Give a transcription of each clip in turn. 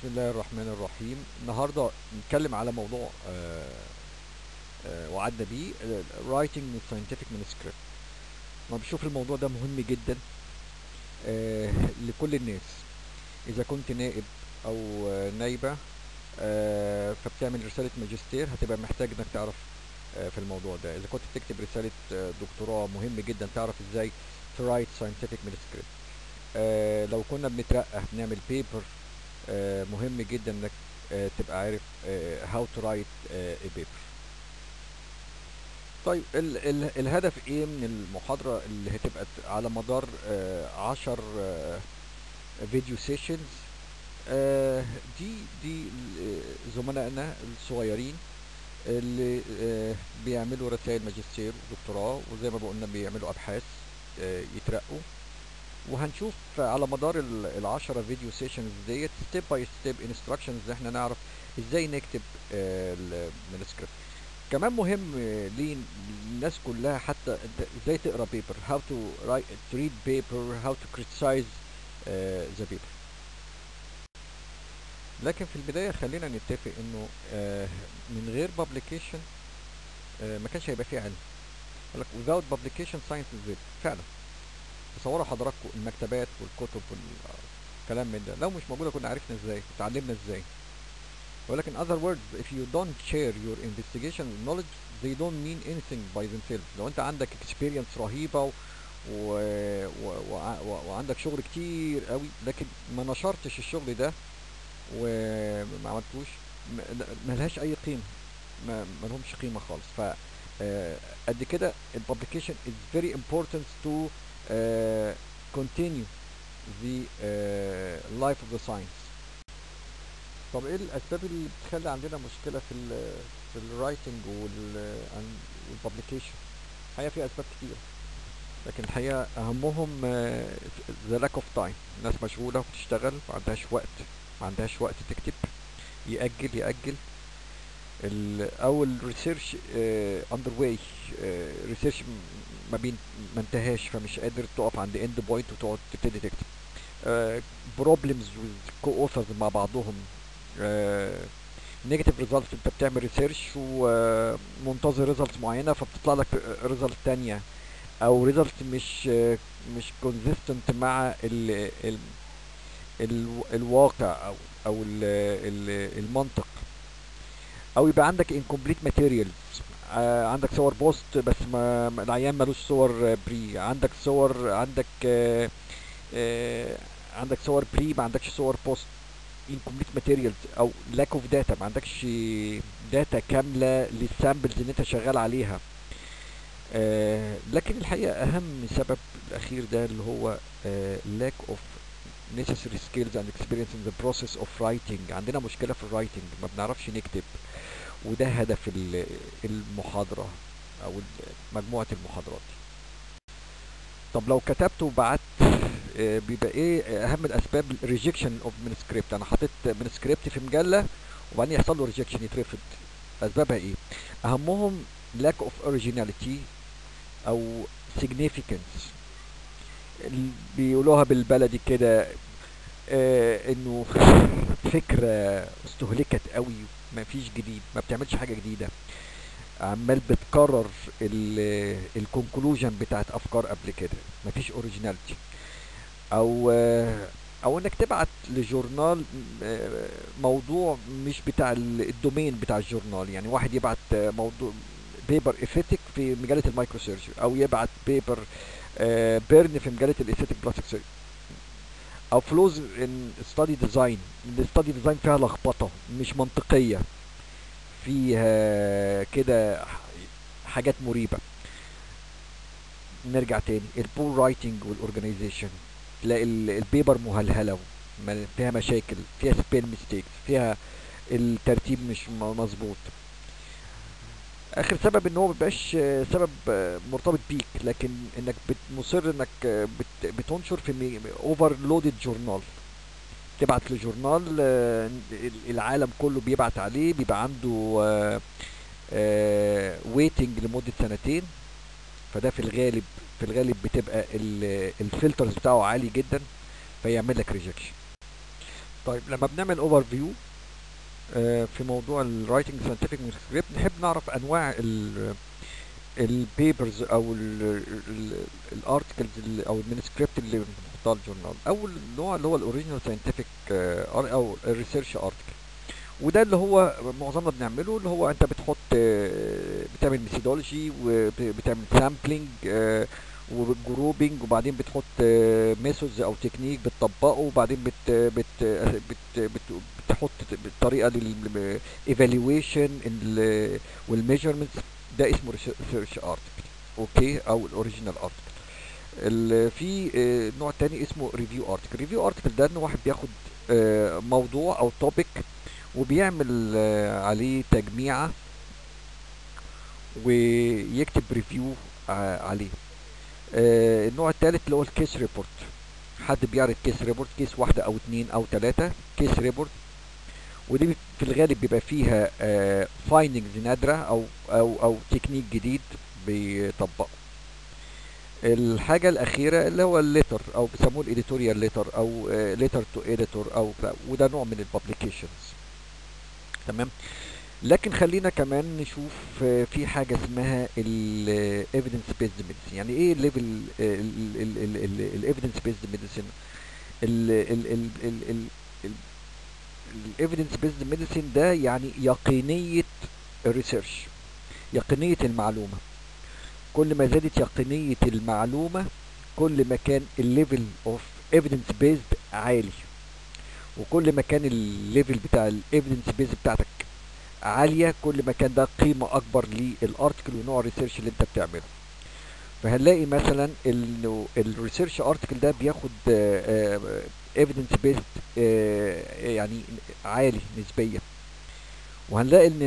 بسم الله الرحمن الرحيم النهارده نتكلم على موضوع آه، آه، وعدنا بيه writing scientific manuscript انا بشوف الموضوع ده مهم جدا آه، لكل الناس اذا كنت نائب او آه، نايبه آه، فبتعمل رساله ماجستير هتبقى محتاج انك تعرف آه، في الموضوع ده اذا كنت بتكتب رساله آه، دكتوراه مهم جدا تعرف ازاي ترايت scientific manuscript آه، لو كنا بنترقى بنعمل بيبر آه، مهم جدا انك آه، تبقى عارف هاو تو رايت a paper طيب ال ال الهدف ايه من المحاضرة اللي هتبقى ت- على مدار آه، عشر آه، فيديو سيشنز دي دي ال- زملائنا الصغيرين اللي آه، بيعملوا رسائل ماجستير ودكتوراه وزي ما بقولنا بيعملوا ابحاث آه، يترقوا وهنشوف على مدار ال- العشرة فيديو سيشنز ديت ستيب باي ستيب انستراكشنز احنا نعرف ازاي نكتب المانuscript كمان مهم آه، للناس كلها حتى انت ازاي تقرا بيبر how to write to read paper how to criticize آه، the paper لكن في البداية خلينا نتفق انه آه، من غير publication آه، ما كانش هيبقى فيه علم يقول لك without publication science is dead فعلا تصوروا حضراتكم المكتبات والكتب والكلام من ده لو مش موجوده كنا عرفنا ازاي اتعلمنا ازاي ولكن other words if you don't share your investigation knowledge they don't mean anything by themselves لو انت عندك experience رهيبه و... و... و... وع- و... وعندك شغل كتير قوي لكن ما نشرتش الشغل ده وما عملتوش م- ملهاش اي قيمه ما ما لهمش قيمه خالص ف آه، قد كده الببليكيشن is very important to uh, continue the uh, life of the science طب ايه الاسباب اللي بتخلي عندنا مشكله في ال في الرايتنج والببليكيشن الحقيقه في اسباب كتير لكن الحقيقه اهمهم ذا لاك اوف تايم الناس مشغوله وبتشتغل ما عندهاش وقت ما عندهاش وقت تكتب يأجل يأجل ال- او الريسيرش اندر واي ريسيرش ما بين ما انتهاش فمش قادر تقف عند اند بوينت وتقعد تبتدي تكتب بروبلمز كو اوثرز مع بعضهم نيجاتيف ريزلتس انت بتعمل ريسيرش ومنتظر ريزلتس معينه فبتطلع لك ريزلت تانية او ريزلت مش آه، مش كونسيستنت مع ال ال ال الواقع او او ال ال المنطق او يبقى عندك incomplete materials آه عندك صور بوست بس ما ما- العيان ملوش صور آه، بري عندك صور عندك آه آه عندك صور بري ما عندكش صور بوست incomplete materials او lack of data ما عندكش داتا كامله للسامبلز اللي انت شغال عليها آه لكن الحقيقه اهم سبب الاخير ده اللي هو آه lack of necessary skills and experience in the process of writing عندنا مشكله في الرايتنج ما بنعرفش نكتب وده هدف ال- المحاضرة أو ال- مجموعة المحاضرات طب لو كتبت وبعت آه، بيبقى ايه اهم الاسباب ريجكشن اوف manuscript انا حطيت manuscript في مجله وبعدين يحصل له ريجكشن يترفض اسبابها ايه اهمهم lack of originality او significance ال- بيقولوها بالبلدي كده آه انه فكره استهلكت قوي ما فيش جديد ما بتعملش حاجه جديده عمال بتكرر الكونكلوجن بتاعت افكار قبل كده ما فيش اوريجيناليتي او آه، او انك تبعت لجورنال آه، موضوع مش بتاع ال- الدومين بتاع الجورنال يعني واحد يبعت آه، موضوع بيبر ايثيتك في مجله المايكرو سيرجري او يبعت بيبر بيرن في مجله الايثيتك بلاستيك سيرجري او فلوز ان ستادي ديزاين الستادي ديزاين فيها لخبطه مش منطقيه فيها كده ح- حاجات مريبه نرجع تاني البول رايتنج والاورجنايزيشن تلاقي ال- البيبر مهلهله ما- فيها مشاكل فيها سبيل ميستيكس فيها الترتيب مش م- مظبوط اخر سبب ان هو مبيبقاش آه، سبب آه، مرتبط بيك لكن انك بت- مصر انك آه، بت- بتنشر في اوفر لودد جورنال تبعت لجورنال آه، ال- العالم كله بيبعت عليه بيبقى عنده ويتنج لمدة سنتين فده في الغالب في الغالب بتبقى الفلترز بتاعه عالي جدا فيعمل لك ريجكشن طيب لما بنعمل اوفر فيو في موضوع الرايتنج ساينتفك سكريبت نحب نعرف انواع البيبرز او الارتكلز او المانسكريبت اللي بنحطها الجورنال اول نوع اللي هو الاوريجينال ساينتفك او الريسيرش ارتكل وده اللي هو معظمنا بنعمله اللي هو انت بتحط آه، بتعمل ميثودولوجي وبتعمل سامبلنج وجروبنج وبعدين بتحط ميثودز او تكنيك بتطبقه وبعدين بت بت بت بت بتحط طريقه للايفالويشن والميجرمنتس ده اسمه ريسيرش ارتكل اوكي او الاوريجينال ارتكل في آه، نوع تاني اسمه ريفيو ارتكل ريفيو ارتكل ده ان واحد بياخد آه، موضوع او توبيك وبيعمل آه، عليه تجميعه ويكتب ريفيو عليه آه النوع الثالث اللي هو الكيس ريبورت حد بيعرض كيس ريبورت كيس واحدة او اتنين او تلاتة كيس ريبورت ودي في الغالب بيبقى فيها آه فايندنجز نادرة او او او تكنيك جديد بيطبقه الحاجة الأخيرة اللي هو الليتر أو بيسموه الإديتوريال ليتر أو ليتر تو إديتور أو وده نوع من الببليكيشنز تمام لكن خلينا كمان نشوف في حاجة اسمها ال evidence based medicine يعني ايه ليفل ال evidence based medicine ال evidence based medicine ده يعني يقينية الريسيرش يقينية المعلومة كل ما زادت يقينية المعلومة كل ما كان الليفل اوف evidence based عالي وكل ما كان الليفل بتاع الايفيدنس بيز بتاعتك عاليه كل ما كان ده قيمه اكبر للارتكل ونوع الريسيرش اللي انت بتعمله فهنلاقي مثلا انه الريسيرش ارتكل ده بياخد ايفيدنس بيزد يعني عالي نسبيا وهنلاقي ان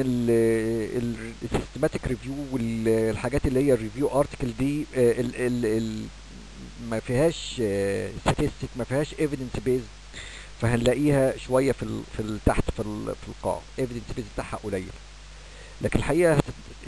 السيستماتيك ريفيو والحاجات اللي هي الريفيو ارتكل دي ال ال ال ما فيهاش ستاتستيك ما فيهاش ايفيدنس بيزد فهنلاقيها شويه في ال في ال تحت في ال في القاع ايفيدنس بيز بتاعها قليل لكن الحقيقه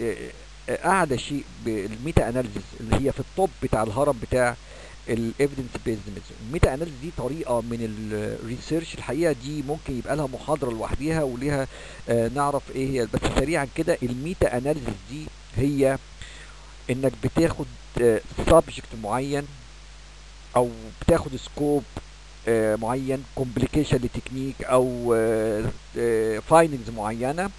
اعلى شيء بالميتا اناليسيس اللي هي في الطب بتاع الهرم بتاع الايفيدنس بيز الميتا اناليسيس دي طريقه من الريسيرش الحقيقه دي ممكن يبقى لها محاضره لوحديها وليها آه نعرف ايه هي بس سريعا كده الميتا اناليسيس دي هي انك بتاخد سبجكت آه معين او بتاخد سكوب آه، معين كومبليكيشن لتكنيك او فايندنجز آه، معينه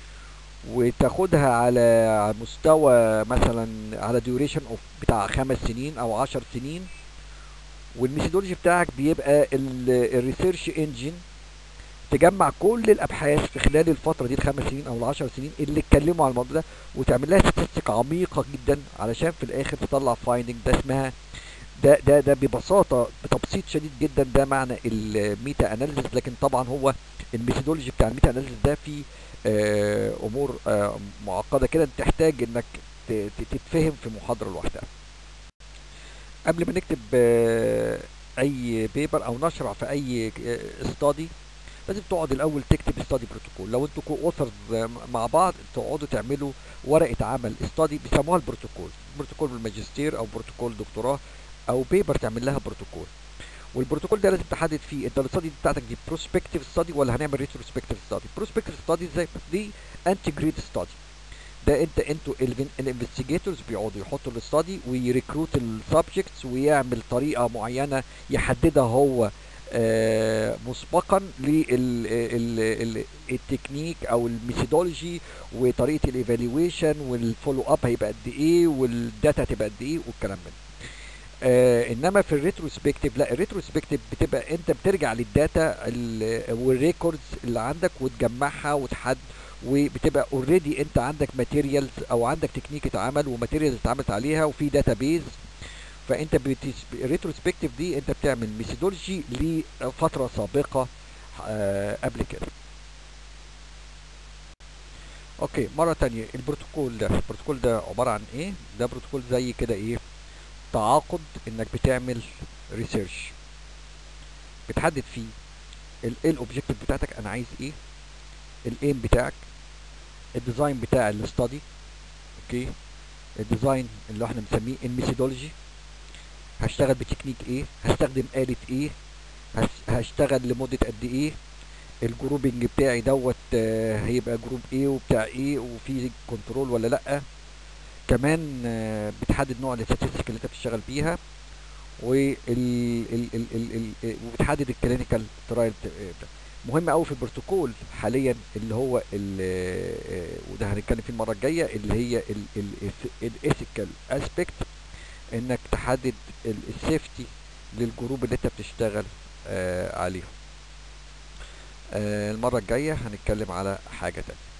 وتاخدها على مستوى مثلا على ديوريشن اوف بتاع خمس سنين او عشر سنين والميثودولوجي بتاعك بيبقى الريسيرش انجن تجمع كل الابحاث في خلال الفتره دي الخمس سنين او العشر سنين اللي اتكلموا على الموضوع ده وتعمل لها ستاتستيك عميقه جدا علشان في الاخر تطلع فايندنج ده اسمها ده ده ده ببساطه بتبسيط شديد جدا ده معنى الميتا اناليسيس لكن طبعا هو الميثودولوجي بتاع الميتا اناليسيس ده فيه آه امور آه معقده كده تحتاج انك تتفهم في محاضره لوحدها قبل ما نكتب آه اي بيبر او نشرع في اي استادي آه، لازم تقعد الاول تكتب استادي بروتوكول لو انتوا كو اوثرز مع بعض تقعدوا تعملوا ورقه عمل استادي بيسموها البروتوكول بروتوكول الماجستير او بروتوكول دكتوراه او بيبر تعمل لها بروتوكول والبروتوكول ده لازم تحدد فيه انت الاستادي بتاعتك دي بروسبكتيف ستادي ولا هنعمل ريتروسبكتيف ستادي بروسبكتيف ستادي ازاي دي انتي جريد ستادي ده انت انتوا الانفستيجيتورز بيقعدوا يحطوا الاستادي ويريكروت السبجكتس ويعمل طريقه معينه يحددها هو آه مسبقا للتكنيك او الميثودولوجي وطريقه الايفالويشن والفولو اب هيبقى قد ايه والداتا هتبقى قد ايه والكلام من آه انما في الريتروسبكتيف لا الريتروسبكتيف بتبقى انت بترجع للداتا والريكوردز اللي عندك وتجمعها وتحد وبتبقى اوريدي انت عندك ماتيريالز او عندك تكنيك اتعمل وماتيريالز اتعملت عليها وفي داتا بيز فانت الريتروسبكتيف دي انت بتعمل ميثودولوجي لفتره سابقه آه قبل كده اوكي مره تانية البروتوكول ده البروتوكول ده عباره عن ايه ده بروتوكول زي كده ايه تعاقد انك بتعمل ريسيرش بتحدد فيه ايه الاوبجيكتيف بتاعتك انا عايز ايه الايم بتاعك الديزاين بتاع الاستادي اوكي الديزاين اللي احنا بنسميه الميثودولوجي هشتغل بتكنيك ايه هستخدم آلة ايه هشتغل لمدة قد ايه الجروبنج بتاعي دوت آه، هيبقى جروب ايه وبتاع ايه وفي كنترول ولا لا كمان آه، بتحدد نوع الاستاتستيك اللي انت بتشتغل بيها وال ال ال ال ال وبتحدد الكلينيكال ترايل مهم قوي في البروتوكول حاليا اللي هو ال- آه، وده هنتكلم فيه المره الجايه اللي هي الايثيكال اسبيكت انك تحدد السيفتي للجروب اللي انت بتشتغل آه، عليهم آه، المره الجايه هنتكلم على حاجه تانية